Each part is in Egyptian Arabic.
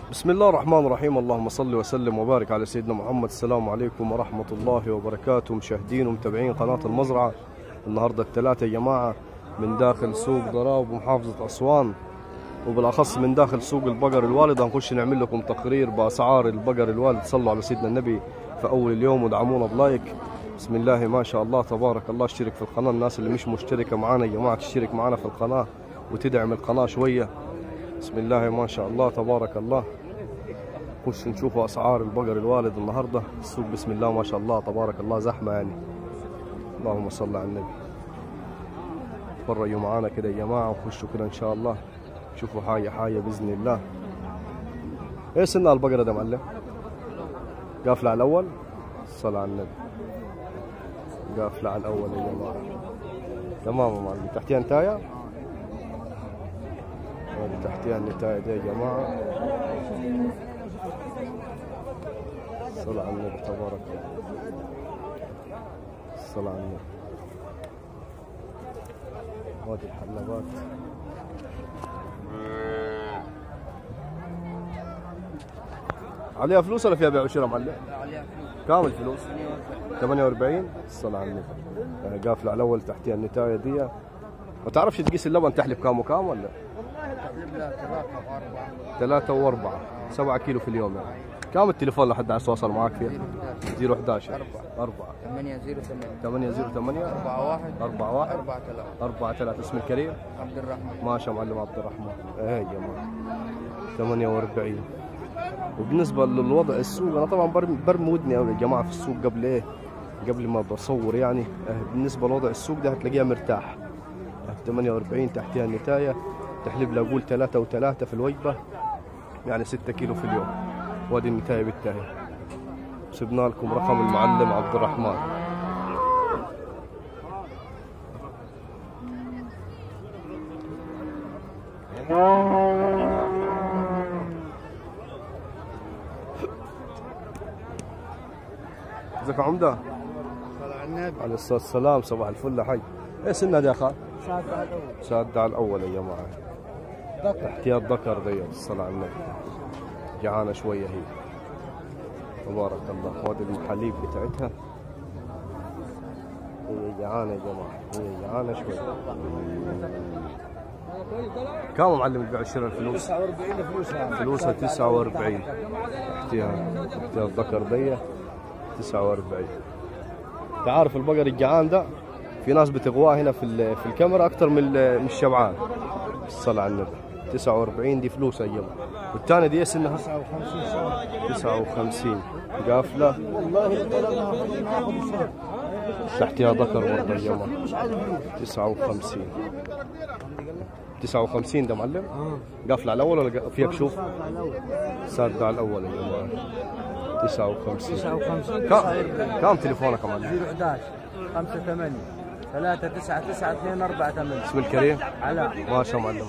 بسم الله الرحمن الرحيم اللهم صل وسلم وبارك على سيدنا محمد السلام عليكم ورحمة الله وبركاته مشاهدين ومتابعين قناة المزرعة النهاردة الثلاثة يا جماعة من داخل سوق ضراب ومحافظة أسوان وبالأخص من داخل سوق البقر الوالد هنخش نعمل لكم تقرير بأسعار البقر الوالد صلوا على سيدنا النبي في أول اليوم ودعمونا بلايك بسم الله ما شاء الله تبارك الله اشترك في القناة الناس اللي مش مشتركة معانا يا جماعة تشترك معانا في القناة وتدعم القناة شوية بسم الله ما شاء الله تبارك الله نخش نشوف اسعار البقر الوالد النهارده السوق بسم الله ما شاء الله تبارك الله زحمه يعني اللهم صل على النبي تفرجوا معانا كده يا جماعه وخشوا كده ان شاء الله شوفوا حاجه حاجه باذن الله ايه سنها البقره ده معلم قافله على الاول الصلاه على النبي قافله على الاول يا جماعه تمام يا معلم تحتيها نتايه هذه تحتيها النتايه دي يا جماعه الصلاة على النبي تبارك الله الصلاة على النبي هذه الحلبات عليها فلوس ولا فيها بيع وشراء معلم؟ كام الفلوس؟ 48 الصلاة على النبي يعني قافلة على الأول تحتها النتاية دي ما تعرفش تقيس اللبن تحلب كام وكام ولا؟ ثلاثة وأربعة سبعة كيلو في اليوم يعني كم التليفون لحد عايز يتواصل معك فيه؟ 011 4 8 0 8 8 0 8 4 1 4 1 4 3 4 3 اسم الكريم عبد الرحمن ماشي معلم عبد الرحمن ايه يا جماعه 48 وبالنسبه للوضع السوق انا طبعا برمي, برمي ودني يا جماعه في السوق قبل ايه؟ قبل ما بصور يعني اه بالنسبه لوضع السوق ده هتلاقيها مرتاح 48 تحتها النتايه تحلب لي اقول 3 و3 في الوجبه يعني 6 كيلو في اليوم وادي النتايه بالتالي سبنا لكم رقم المعلم عبد الرحمن ازيك يا عمده صلى على النبي عليه الصلاه والسلام صباح الفل يا حي ايه سنها دي يا خال شاد على الاول شاد على الاول يا جماعه تحتيها الذكر دي الصلاه على النبي جعانه شويه هي تبارك الله وادي الحليب بتاعتها هي جعانه يا جماعه هي جعانه شويه كم معلم البيع والشراء الفلوس؟ 49 فلوسها فلوسها 49 تحتيها تحتيها الذكر دي 49 تعرف البقر الجعان ده في ناس بتغواه هنا في ال- في الكاميرا اكثر من ال- من الشبعان الصلاة على النبي 49 دي فلوسها يا جماعه والثانيه دي سنها 59 سنه 59 قافله والله طلبنا ناخذ الشهر تحتها ذكر برضه يا جماعه مش عايز فلوس 59 59 ده معلم قافله على الاول ولا قا- فيها كشوف؟ سادة على الاول يا جماعه 59 59 كم كم تليفونك يا معلم؟ 011 5 8 3 9 9 2 4 8 اسم الكريم علاء ما شاء معلم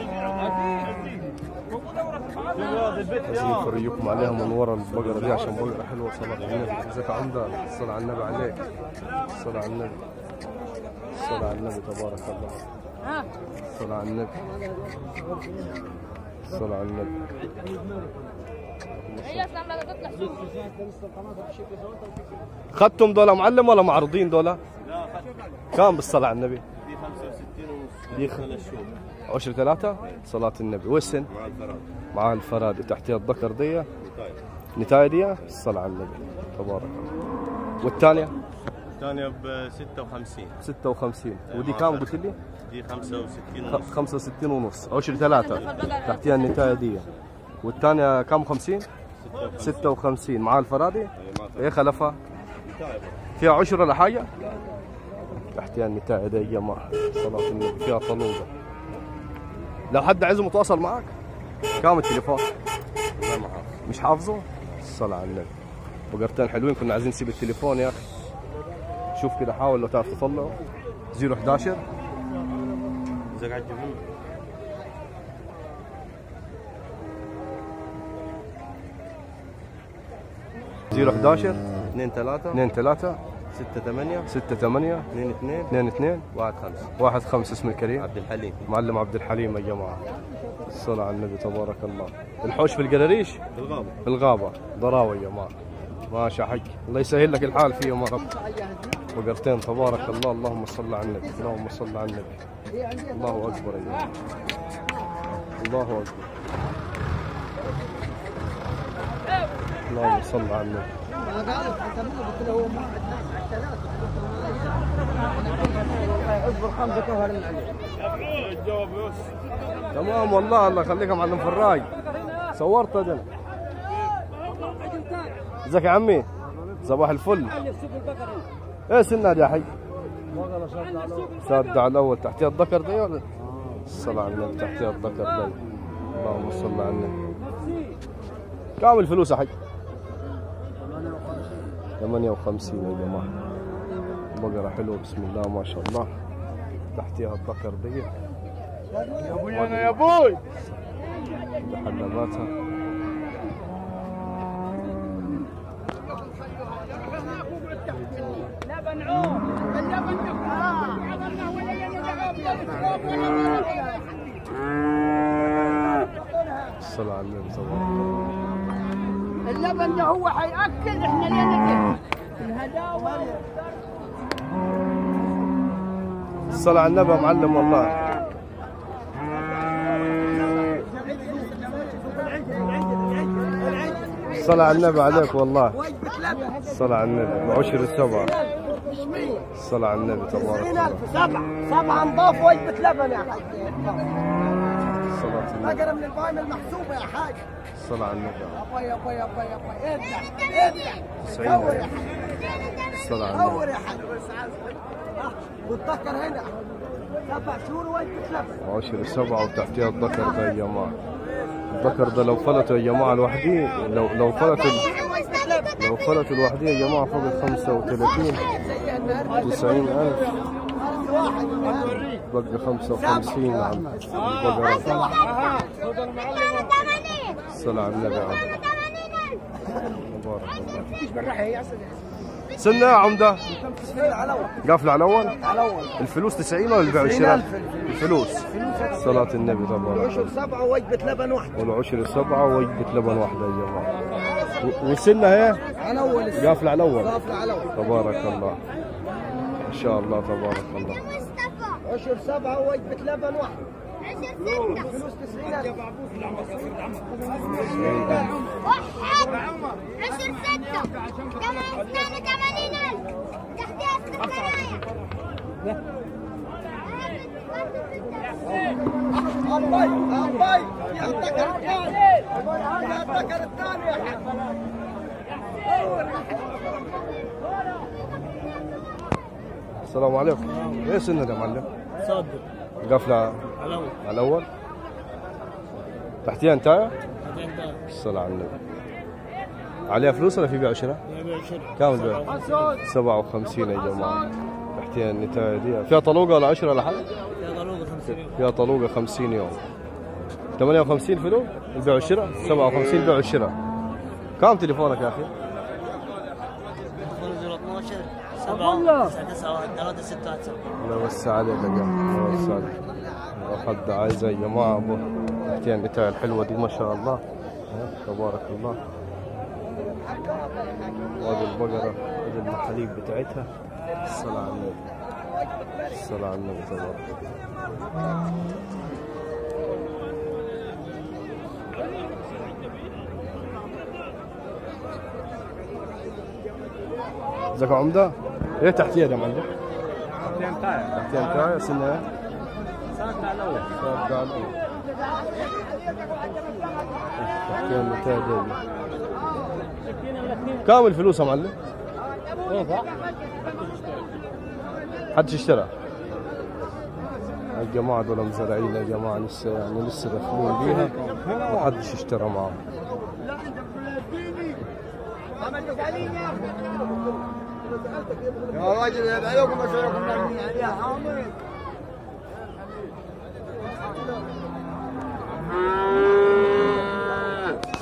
عايزين نفرجيكم عليها من ورا البقرة دي عشان بقرة حلوة صلاة على النبي ازيك يا عمدة الصلاة على النبي عليك الصلاة على النبي الصلاة على النبي تبارك الله الصلاة على النبي الصلاة على النبي هي اصلا لما تطلع سوق خدتم دولة معلم ولا معروضين دولة؟ كم بالصلاة على النبي؟ دي 65 ونص عشر ثلاثة صلاة النبي والسن؟ مع الفرادي تحتها الذكر دي نتاية دي الصلاة على النبي تبارك الله والثانية الثانية ب 56 56 ودي كام قلت لي؟ دي 65 خ- ونص 65 ونص عشر ثلاثة تحتها النتاية دي والثانية كم 50 56 مع الفرادي ايه خلفها فيها عشر ولا حاجة تحتها النتاية دي يا جماعة صلاة النبي فيها طلوبة لو حد عايز متواصل معك كام التليفون مش حافظه الصلاة على النبي بقرتين حلوين كنا عايزين نسيب التليفون يا اخي شوف كده حاول لو تعرف تطلعه 011 إذا قاعد تجيبون 011 اثنين ثلاثة 2 3 6 8 6 8 2 2 2 2 1 5 1 5 اسم الكريم عبد الحليم معلم عبد الحليم يا جماعة الصلاة على النبي تبارك الله الحوش في القراريش بالغابة في الغابة ضراوي يا جماعة ماشي حق الله يسهل لك الحال فيهم يا رب بقرتين تبارك الله اللهم صل على النبي اللهم صل على النبي الله أكبر يا جماعة الله أكبر اللهم صل على النبي اصبر خمسه كهر من عليه تمام والله الله يخليك يا معلم فراي صورت انا ازيك يا عمي صباح الفل ايه سنة يا حي ساد على الاول تحتها الذكر دي ولا الصلاة على النبي تحتها الذكر دي اللهم صل على النبي كم الفلوس يا حي 58 يا جماعة بقرة حلوة بسم الله ما شاء الله تحتها الذكر دي يا ابوي انا يا ابوي حلباتها الصلاة على النبي تبارك الله اللبن ده هو حياكل احنا لينا كده الهداوه الصلاة على النبي يا معلم والله الصلاة على النبي عليك والله الصلاة على النبي بعشر السبعة الصلاة على النبي تبارك الله سبعة سبعة نضاف وجبة لبن يا حاج الصلاة على النبي بقرة من البايم المحسوبة يا حاج الصلاة على النبي يابا يابا يابا يابا ابدع ابدع تسعين دور يا حاج الصلاة على النبي دور يا حاج آه، واتذكر هنا سبع شهور وجبة لبن عشر السبعة وتحتها الذكر ده يا جماعة الذكر ده لو فلتوا يا جماعة لوحديه لو لو فلت ال- لو فلت لوحديه يا جماعة فوق ال 35 90 ألف بقى 55 عم البقرة الصلاة على النبي عم تبارك الله سنة يا عمدة قافلة على الأول الفلوس 90 ولا البيع والشراء؟ الفلوس صلاة النبي تبارك عشر الله سبعة وجبة لبن واحدة والعشر سبعة ووجبة لبن واحدة يا جماعة و- وسنة هي على أول قافلة على الأول قافلة على أول تبارك الله ما شاء الله تبارك الله عشر سبعة وجبة لبن واحدة فلوس تسعين ألف واحد عشر ستة كمان ثاني ثمانين ألف تحتها اسكندرية أباي أباي يا الذكر الثاني يا الذكر الثاني يا حاج السلام عليكم ايه سنة ده يا معلم؟ صدق قافلة على أول على الأول تحتيها انتاية؟ بعدين ده الصلاة على النبي عليها فلوس ولا في بيع وشراء؟ يبيع شرب كم البيع؟ 57 يا جماعة تحتيها النتاية دي فيها طلوقة ولا 10 ولا حاجة؟ يا ضروره 50 يوم فيها طلوقة 50 يوم 58 فلوس البيع والشراء 57 البيع والشراء كم تليفونك يا أخي؟ 12 7 9 9 1 3 6 1 7 الله يوسع عليك يا جماعة الله يوسع عليك لو حد عايزة يا جماعة أبو تحتيها النتاية الحلوة دي ما شاء الله ها، تبارك الله وهذه البقرة هذه المحاليب بتاعتها الصلاة على النبي الصلاة على النبي تبارك الله ازيك يا عمدة؟ ايه تحتيها ده عندك؟ تحتيها انتاية سنة ايه؟ صدق على الاول صاد على الأول. تحتيها النتاية دي كم الفلوس يا معلم؟ حدش اشترى الجماعة دول مزارعين يا جماعة لسه يعني لسه داخلين بيها محدش اشترى معاهم يا راجل يا عليكم مسؤولكم يا حامد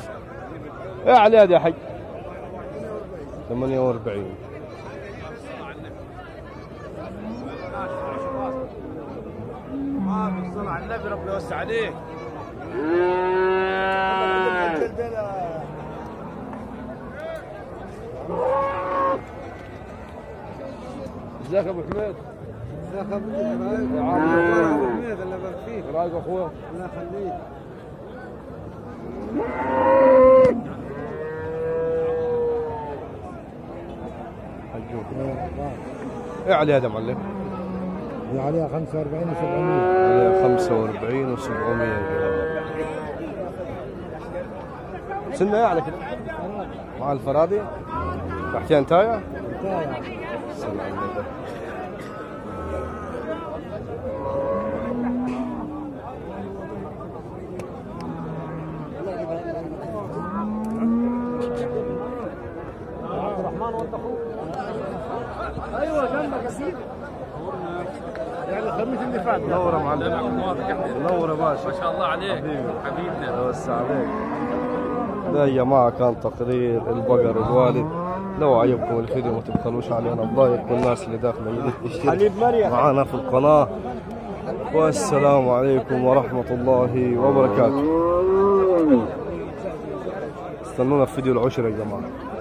ايه عليها دي يا حي 48 على النبي ربنا يوسع عليك ازيك يا ابو حميد ازيك يا ابو حميد الله يبارك فيك رايك يا اخويا الله يخليك حجوك ايه عليها ده معلم؟ دي عليها 45 و700 عليها 45 و700 سنة ايه على كده؟ مع الفرادي تحتها انتايه؟ سلام عليكم. يعني الخميس اللي فات منور يا معلم منور يا باشا ما شاء الله عليك حبيبنا بس عليك ده يا جماعة كان تقرير البقر الوالد لو عجبكم الفيديو ما تبخلوش علينا بضايق والناس اللي داخلة تشتري معانا في القناة والسلام عليكم ورحمة الله وبركاته استنونا في فيديو العشر يا جماعة